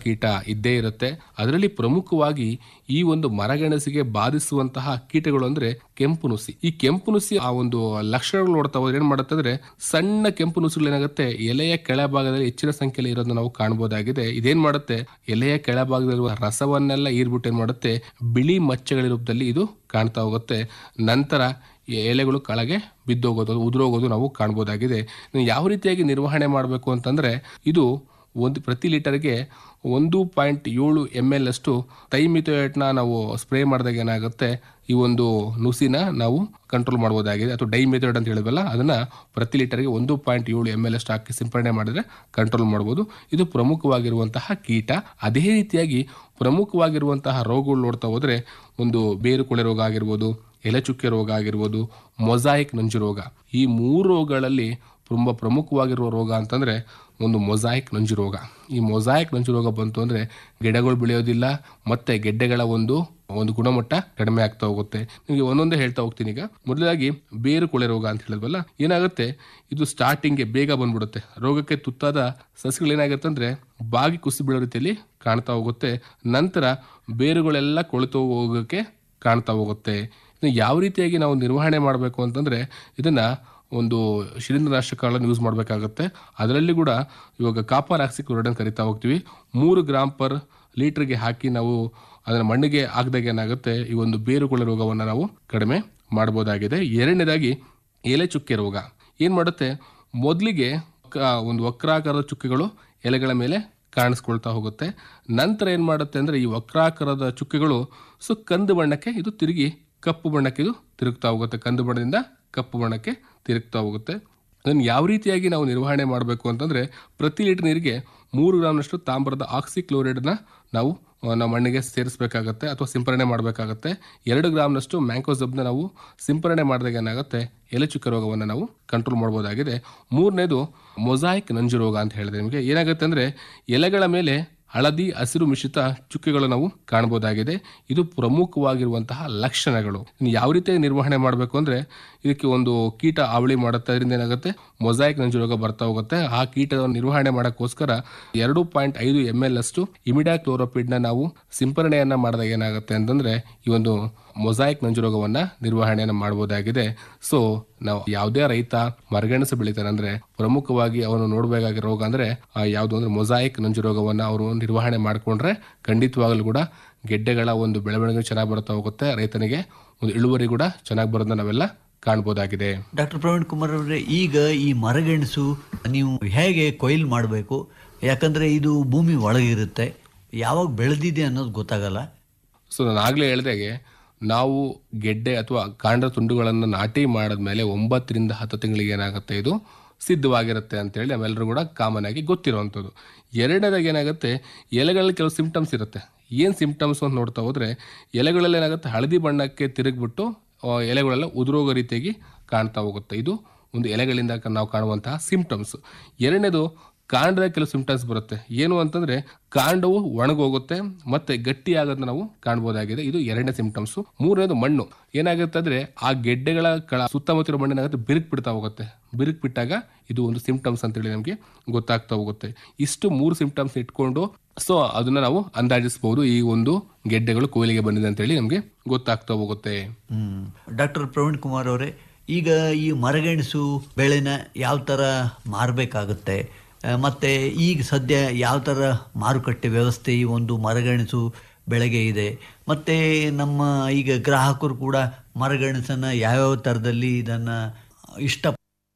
ಕೀಟ ಇದ್ದೇ ಇರುತ್ತೆ ಅದರಲ್ಲಿ ಪ್ರಮುಖವಾಗಿ ಈ ಒಂದು ಮರಗೆಣಸಿಗೆ ಬಾಧಿಸುವಂತಹ ಕೀಟಗಳು ಅಂದ್ರೆ ಕೆಂಪು ನುಸಿ ಈ ಕೆಂಪು ನುಸಿ ಆ ಒಂದು ಲಕ್ಷಣಗಳು ನೋಡ್ತಾ ಹೋದ್ರೆ ಏನ್ ಮಾಡುತ್ತೆ ಅಂದ್ರೆ ಸಣ್ಣ ಕೆಂಪು ನುಸಿಗಳು ಏನಾಗುತ್ತೆ ಎಲೆಯ ಕೆಳಭಾಗದಲ್ಲಿ ಹೆಚ್ಚಿನ ಸಂಖ್ಯೆಯಲ್ಲಿ ಇರೋದನ್ನ ನಾವು ಕಾಣಬಹುದಾಗಿದೆ ಇದೇನ್ ಮಾಡುತ್ತೆ ಎಲೆಯ ಕೆಳಭಾಗದಲ್ಲಿರುವ ರಸವನ್ನೆಲ್ಲ ಈರ್ಬಿಟ್ಟು ಏನ್ ಮಾಡುತ್ತೆ ಬಿಳಿ ಮಚ್ಚೆಗಳ ರೂಪದಲ್ಲಿ ಇದು ಕಾಣ್ತಾ ಹೋಗುತ್ತೆ ನಂತರ ಈ ಎಲೆಗಳು ಕೆಳಗೆ ಬಿದ್ದೋಗೋದು ಉದುರೋಗೋದು ನಾವು ಕಾಣ್ಬೋದಾಗಿದೆ ಇನ್ನು ಯಾವ ರೀತಿಯಾಗಿ ನಿರ್ವಹಣೆ ಮಾಡಬೇಕು ಅಂತಂದ್ರೆ ಇದು ಒಂದು ಪ್ರತಿ ಲೀಟರ್ಗೆ ಒಂದು ಪಾಯಿಂಟ್ ಏಳು ಎಮ್ ಎಲ್ ಅಷ್ಟು ತೈಮಿಥೋಯೇಟ್ನ ನಾವು ಸ್ಪ್ರೇ ಮಾಡಿದಾಗ ಏನಾಗುತ್ತೆ ಈ ಒಂದು ನುಸಿನ ನಾವು ಕಂಟ್ರೋಲ್ ಮಾಡ್ಬೋದಾಗಿದೆ ಅಥವಾ ಡೈಮಿಥೋಯೇಟ್ ಅಂತ ಹೇಳಿದ್ವಲ್ಲ ಅದನ್ನ ಪ್ರತಿ ಲೀಟರ್ಗೆ ಒಂದು ಪಾಯಿಂಟ್ ಏಳು ಎಮ್ ಎಲ್ ಅಷ್ಟು ಹಾಕಿ ಸಿಂಪಡಣೆ ಮಾಡಿದ್ರೆ ಕಂಟ್ರೋಲ್ ಮಾಡ್ಬೋದು ಇದು ಪ್ರಮುಖವಾಗಿರುವಂತಹ ಕೀಟ ಅದೇ ರೀತಿಯಾಗಿ ಪ್ರಮುಖವಾಗಿರುವಂತಹ ರೋಗಗಳು ನೋಡ್ತಾ ಹೋದ್ರೆ ಒಂದು ಬೇರು ಕೊಳೆ ರೋಗ ಆಗಿರ್ಬೋದು ಎಲೆ ಚುಕ್ಕೆ ರೋಗ ಆಗಿರ್ಬೋದು ಮೊಸಾಯಿಕ್ ನಂಜು ರೋಗ ಈ ಮೂರು ರೋಗಗಳಲ್ಲಿ ತುಂಬ ಪ್ರಮುಖವಾಗಿರುವ ರೋಗ ಅಂತಂದ್ರೆ ಒಂದು ಮೊಸಾಯಿಕ್ ನಂಜು ರೋಗ ಈ ಮೊಸಾಯಿಕ್ ನಂಜು ರೋಗ ಬಂತು ಅಂದ್ರೆ ಗಿಡಗಳು ಬೆಳೆಯೋದಿಲ್ಲ ಮತ್ತೆ ಗೆಡ್ಡೆಗಳ ಒಂದು ಒಂದು ಗುಣಮಟ್ಟ ಕಡಿಮೆ ಆಗ್ತಾ ಹೋಗುತ್ತೆ ನಿಮಗೆ ಒಂದೊಂದೇ ಹೇಳ್ತಾ ಹೋಗ್ತೀನಿ ಈಗ ಮೊದಲಾಗಿ ಬೇರು ಕೊಳೆ ರೋಗ ಅಂತ ಹೇಳಿದ್ವಲ್ಲ ಏನಾಗುತ್ತೆ ಇದು ಸ್ಟಾರ್ಟಿಂಗ್ಗೆ ಬೇಗ ಬಂದ್ಬಿಡುತ್ತೆ ರೋಗಕ್ಕೆ ತುತ್ತಾದ ಸಸ್ಯಗಳು ಏನಾಗುತ್ತೆ ಅಂದ್ರೆ ಬಾಗಿ ಕುಸಿ ಬೀಳೋ ರೀತಿಯಲ್ಲಿ ಕಾಣ್ತಾ ಹೋಗುತ್ತೆ ನಂತರ ಬೇರುಗಳೆಲ್ಲ ಕೊಳೆತು ಹೋಗೋಕ್ಕೆ ಕಾಣ್ತಾ ಹೋಗುತ್ತೆ ಇನ್ನು ಯಾವ ರೀತಿಯಾಗಿ ನಾವು ನಿರ್ವಹಣೆ ಮಾಡಬೇಕು ಅಂತಂದ್ರೆ ಇದನ್ನ ಒಂದು ಶಿಲೀಂಧ್ರನಾಶಕಗಳನ್ನು ಯೂಸ್ ಮಾಡಬೇಕಾಗುತ್ತೆ ಅದರಲ್ಲಿ ಕೂಡ ಇವಾಗ ಕಾಪರ್ ಆಕ್ಸಿ ಕ್ಲೋರೈಡ್ ಕರಿತಾ ಹೋಗ್ತೀವಿ ಮೂರು ಗ್ರಾಮ್ ಪರ್ ಲೀಟರ್ಗೆ ಹಾಕಿ ನಾವು ಅದನ್ನ ಮಣ್ಣಿಗೆ ಹಾಕಿದಾಗ ಏನಾಗುತ್ತೆ ಈ ಒಂದು ಬೇರುಗಳ ರೋಗವನ್ನು ನಾವು ಕಡಿಮೆ ಮಾಡ್ಬೋದಾಗಿದೆ ಎರಡನೇದಾಗಿ ಎಲೆ ಚುಕ್ಕೆ ರೋಗ ಏನು ಮಾಡುತ್ತೆ ಮೊದಲಿಗೆ ಒಂದು ವಕ್ರಾಕಾರದ ಚುಕ್ಕೆಗಳು ಎಲೆಗಳ ಮೇಲೆ ಕಾಣಿಸ್ಕೊಳ್ತಾ ಹೋಗುತ್ತೆ ನಂತರ ಏನು ಮಾಡುತ್ತೆ ಅಂದರೆ ಈ ವಕ್ರಾಕಾರದ ಚುಕ್ಕೆಗಳು ಸೊ ಕಂದು ಬಣ್ಣಕ್ಕೆ ಇದು ತಿರುಗಿ ಕಪ್ಪು ಬಣ್ಣಕ್ಕೆ ಇದು ತಿರುಗ್ತಾ ಹೋಗುತ್ತೆ ಕಂದು ಬಣ್ಣದಿಂದ ಕಪ್ಪು ಬಣ್ಣಕ್ಕೆ ತಿರುಗ್ತಾ ಹೋಗುತ್ತೆ ಅದನ್ನು ಯಾವ ರೀತಿಯಾಗಿ ನಾವು ನಿರ್ವಹಣೆ ಮಾಡಬೇಕು ಅಂತಂದರೆ ಪ್ರತಿ ಲೀಟರ್ ನೀರಿಗೆ ಮೂರು ಗ್ರಾಮ್ನಷ್ಟು ತಾಮ್ರದ ಆಕ್ಸಿ ಕ್ಲೋರೈಡ್ನ ನಾವು ಆ, ನಮ್ಮ ಮಣ್ಣಿಗೆ ಸೇರಿಸಬೇಕಾಗತ್ತೆ ಅಥವಾ ಸಿಂಪರಣೆ ಮಾಡಬೇಕಾಗತ್ತೆ ಎರಡು ಗ್ರಾಮ್ನಷ್ಟು ಮ್ಯಾಂಕೋಸಬ್ನ ನಾವು ಸಿಂಪರಣೆ ಮಾಡಿದಾಗ ಏನಾಗುತ್ತೆ ಎಲೆ ಚುಕ್ಕೆ ರೋಗವನ್ನು ನಾವು ಕಂಟ್ರೋಲ್ ಮಾಡ್ಬೋದಾಗಿದೆ ಮೂರನೇದು ಮೊಸಾಯಿಕ್ ನಂಜು ರೋಗ ಅಂತ ಹೇಳಿದೆ ನಿಮಗೆ ಏನಾಗುತ್ತೆ ಅಂದರೆ ಎಲೆಗಳ ಮೇಲೆ ಹಳದಿ ಹಸಿರು ಮಿಶ್ರಿತ ಚುಕ್ಕೆಗಳು ನಾವು ಕಾಣಬಹುದಾಗಿದೆ ಇದು ಪ್ರಮುಖವಾಗಿರುವಂತಹ ಲಕ್ಷಣಗಳು ಇನ್ನು ಯಾವ ರೀತಿಯಾಗಿ ನಿರ್ವಹಣೆ ಮಾಡಬೇಕು ಅಂದ್ರೆ ಇದಕ್ಕೆ ಒಂದು ಕೀಟ ಅವಳಿ ಮಾಡುತ್ತೆ ಅದರಿಂದ ಏನಾಗುತ್ತೆ ಮೊಸಾಯಿಕ್ ನಂಜು ರೋಗ ಬರ್ತಾ ಹೋಗುತ್ತೆ ಆ ಕೀಟದ ನಿರ್ವಹಣೆ ಮಾಡೋಕ್ಕೋಸ್ಕರ ಎರಡು ಪಾಯಿಂಟ್ ಐದು ಎಮ್ ಎಲ್ ಅಷ್ಟು ಇಮಿಡಾ ಕ್ಲೋರೋಪಿಡ್ನ ನಾವು ಸಿಂಪರಣೆಯನ್ನ ಮಾಡಿದಾಗ ಏನಾಗುತ್ತೆ ಅಂತಂದ್ರೆ ಈ ಒಂದು ಮೊಸಾಯಿಕ್ ನಂಜು ರೋಗವನ್ನ ನಿರ್ವಹಣೆಯನ್ನು ಮಾಡಬಹುದಾಗಿದೆ ಸೊ ನಾವು ಯಾವುದೇ ರೈತ ಮರಗೆಣಸು ಬೆಳಿತಾನೆ ಅಂದ್ರೆ ಪ್ರಮುಖವಾಗಿ ಅವನು ನೋಡಬೇಕಾಗಿರೋ ರೋಗ ಅಂದ್ರೆ ಆ ಯಾವುದು ಅಂದ್ರೆ ಮೊಸಾಯಿಕ್ ನಂಜು ರೋಗವನ್ನ ಅವರು ನಿರ್ವಹಣೆ ಮಾಡಿಕೊಂಡ್ರೆ ಖಂಡಿತವಾಗಲೂ ಕೂಡ ಗೆಡ್ಡೆಗಳ ಒಂದು ಬೆಳವಣಿಗೆ ಚೆನ್ನಾಗಿ ಬರ್ತಾ ಹೋಗುತ್ತೆ ರೈತನಿಗೆ ಒಂದು ಇಳುವರಿ ಕೂಡ ಚೆನ್ನಾಗಿ ಬರೋದನ್ನ ನಾವೆಲ್ಲ ಕಾಣ್ಬೋದಾಗಿದೆ ಡಾಕ್ಟರ್ ಪ್ರವೀಣ್ ಕುಮಾರ್ ಅವರೇ ಈಗ ಈ ಮರಗೆಣಸು ನೀವು ಹೇಗೆ ಕೊಯ್ಲು ಮಾಡಬೇಕು ಯಾಕಂದರೆ ಇದು ಭೂಮಿ ಒಳಗಿರುತ್ತೆ ಯಾವಾಗ ಬೆಳೆದಿದೆ ಅನ್ನೋದು ಗೊತ್ತಾಗಲ್ಲ ಸೊ ನಾನು ಆಗಲೇ ಹೇಳ್ದಾಗೆ ನಾವು ಗೆಡ್ಡೆ ಅಥವಾ ಕಾಂಡ ತುಂಡುಗಳನ್ನು ನಾಟಿ ಮಾಡಿದ್ಮೇಲೆ ಒಂಬತ್ತರಿಂದ ಹತ್ತು ತಿಂಗಳಿಗೆ ಏನಾಗುತ್ತೆ ಇದು ಸಿದ್ಧವಾಗಿರುತ್ತೆ ಅಂತೇಳಿ ನಾವೆಲ್ಲರೂ ಕೂಡ ಕಾಮನ್ ಆಗಿ ಗೊತ್ತಿರುವಂಥದ್ದು ಎರಡನೇದಾಗಿ ಏನಾಗುತ್ತೆ ಎಲೆಗಳಲ್ಲಿ ಕೆಲವು ಸಿಂಪ್ಟಮ್ಸ್ ಇರುತ್ತೆ ಏನು ಸಿಂಪ್ಟಮ್ಸ್ ಅಂತ ನೋಡ್ತಾ ಹೋದ್ರೆ ಎಲೆಗಳಲ್ಲಿ ಏನಾಗುತ್ತೆ ಹಳದಿ ಬಣ್ಣಕ್ಕೆ ತಿರುಗಿಬಿಟ್ಟು ಆ, ಎಲೆಗಳೆಲ್ಲ ಉದುರೋಗೋ ರೀತಿಯಾಗಿ ಕಾಣ್ತಾ ಹೋಗುತ್ತೆ ಇದು ಒಂದು ಎಲೆಗಳಿಂದ ಕ- ನಾವು ಕಾಣುವಂತಹ ಸಿಂಪ್ಟಮ್ಸ್ ಎರಡನೇದು ಕಾಂಡದ ಕೆಲವು ಸಿಂಪ್ಟಮ್ಸ್ ಬರುತ್ತೆ ಏನು ಅಂತಂದ್ರೆ ಕಾಂಡವು ಒಣಗೋಗುತ್ತೆ ಮತ್ತೆ ಗಟ್ಟಿ ಆಗೋದನ್ನ ನಾವು ಕಾಣಬಹುದಾಗಿದೆ ಇದು ಎರಡನೇ ಸಿಂಪ್ಟಮ್ಸ್ ಮೂರನೇದು ಮಣ್ಣು ಏನಾಗುತ್ತೆ ಅಂದ್ರೆ ಆ ಗೆಡ್ಡೆಗಳ ಕಳ ಸುತ್ತಮುತ್ತ ಮಣ್ಣು ಏನಾಗುತ್ತೆ ಬಿರುಕು ಬಿಡ್ತಾ ಹೋಗುತ್ತೆ ಬಿರುಕು ಬಿಟ್ಟಾಗ ಇದು ಒಂದು ಸಿಂಪ್ಟಮ್ಸ್ ಅಂತೇಳಿ ನಮಗೆ ಗೊತ್ತಾಗ್ತಾ ಹೋಗುತ್ತೆ ಇಷ್ಟು ಮೂರು ಸಿಂಪ್ಟಮ್ಸ್ ಇಟ್ಕೊಂಡು ಸೊ ಅದನ್ನ ನಾವು ಅಂದಾಜಿಸಬಹುದು ಈ ಒಂದು ಗೆಡ್ಡೆಗಳು ಕೊಯ್ಲಿಗೆ ಬಂದಿದೆ ಅಂತೇಳಿ ನಮಗೆ ಗೊತ್ತಾಗ್ತಾ ಹೋಗುತ್ತೆ ಹ್ಮ್ ಡಾಕ್ಟರ್ ಪ್ರವೀಣ್ ಕುಮಾರ್ ಅವರೇ ಈಗ ಈ ಮರಗೆಣಸು ಬೆಳೆನ ಯಾವ ಥರ ಮಾರಬೇಕಾಗುತ್ತೆ ಮತ್ತು ಈಗ ಸದ್ಯ ಯಾವ ಥರ ಮಾರುಕಟ್ಟೆ ವ್ಯವಸ್ಥೆ ಈ ಒಂದು ಮರಗೆಣಸು ಬೆಳೆಗೆ ಇದೆ ಮತ್ತು ನಮ್ಮ ಈಗ ಗ್ರಾಹಕರು ಕೂಡ ಮರಗೆಣಸನ್ನು ಯಾವ್ಯಾವ ಥರದಲ್ಲಿ ಇದನ್ನು ಇಷ್ಟ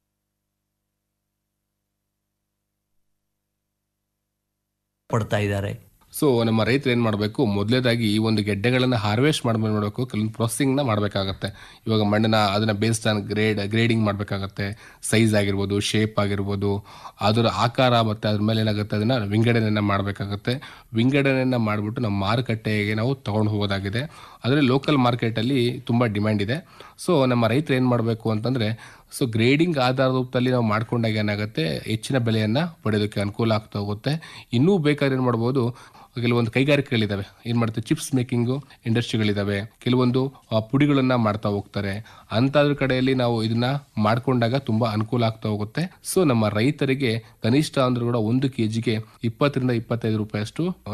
ಪಡ್ತಾ ಇದ್ದಾರೆ ಸೊ ನಮ್ಮ ರೈತರು ಏನು ಮಾಡಬೇಕು ಮೊದಲೇದಾಗಿ ಈ ಒಂದು ಗೆಡ್ಡೆಗಳನ್ನು ಹಾರ್ವೆಸ್ಟ್ ಮಾಡ್ಮೇಲೆ ಮಾಡಬೇಕು ಕೆಲವೊಂದು ಪ್ರೊಸೆಸಿಂಗ್ನ ಮಾಡಬೇಕಾಗತ್ತೆ ಇವಾಗ ಮಣ್ಣನ್ನ ಅದನ್ನ ಬೇಸ್ಡ್ ಆನ್ ಗ್ರೇಡ್ ಗ್ರೇಡಿಂಗ್ ಮಾಡಬೇಕಾಗತ್ತೆ ಸೈಜ್ ಆಗಿರ್ಬೋದು ಶೇಪ್ ಆಗಿರ್ಬೋದು ಅದರ ಆಕಾರ ಮತ್ತು ಅದ್ರ ಮೇಲೆ ಏನಾಗುತ್ತೆ ಅದನ್ನ ವಿಂಗಡಣೆಯನ್ನು ಮಾಡಬೇಕಾಗತ್ತೆ ವಿಂಗಡಣೆಯನ್ನು ಮಾಡಿಬಿಟ್ಟು ನಮ್ಮ ಮಾರುಕಟ್ಟೆಗೆ ನಾವು ತಗೊಂಡು ಹೋಗೋದಾಗಿದೆ ಅದರಲ್ಲಿ ಲೋಕಲ್ ಮಾರ್ಕೆಟಲ್ಲಿ ತುಂಬ ಡಿಮ್ಯಾಂಡ್ ಇದೆ ಸೊ ನಮ್ಮ ರೈತರು ಏನು ಮಾಡಬೇಕು ಅಂತಂದರೆ ಸೊ ಗ್ರೇಡಿಂಗ್ ಆಧಾರದ ರೂಪದಲ್ಲಿ ನಾವು ಮಾಡ್ಕೊಂಡಾಗ ಏನಾಗುತ್ತೆ ಹೆಚ್ಚಿನ ಬೆಲೆಯನ್ನು ಪಡೆಯೋದಕ್ಕೆ ಅನುಕೂಲ ಆಗ್ತಾ ಹೋಗುತ್ತೆ ಇನ್ನೂ ಬೇಕಾದ್ರೆ ಏನು ಮಾಡ್ಬೋದು ಕೆಲವೊಂದು ಕೈಗಾರಿಕೆಗಳಿದಾವೆ ಏನ್ ಮಾಡ್ತಾರೆ ಚಿಪ್ಸ್ ಮೇಕಿಂಗು ಇಂಡಸ್ಟ್ರಿಗಳಿದಾವೆ ಕೆಲವೊಂದು ಆ, ಪುಡಿಗಳನ್ನ ಮಾಡ್ತಾ ಹೋಗ್ತಾರೆ ಅಂತಾದ್ರ ಕಡೆಯಲ್ಲಿ ನಾವು ಇದನ್ನ ಮಾಡ್ಕೊಂಡಾಗ ತುಂಬಾ ಅನುಕೂಲ ಆಗ್ತಾ ಹೋಗುತ್ತೆ ಸೊ ನಮ್ಮ ರೈತರಿಗೆ ಕನಿಷ್ಠ ಅಂದ್ರೂ ಕೂಡ ಒಂದು ಕೆಜಿಗೆ ಇಪ್ಪತ್ತರಿಂದ ಇಪ್ಪತ್ತೈದು ರೂಪಾಯಿ ಅಷ್ಟು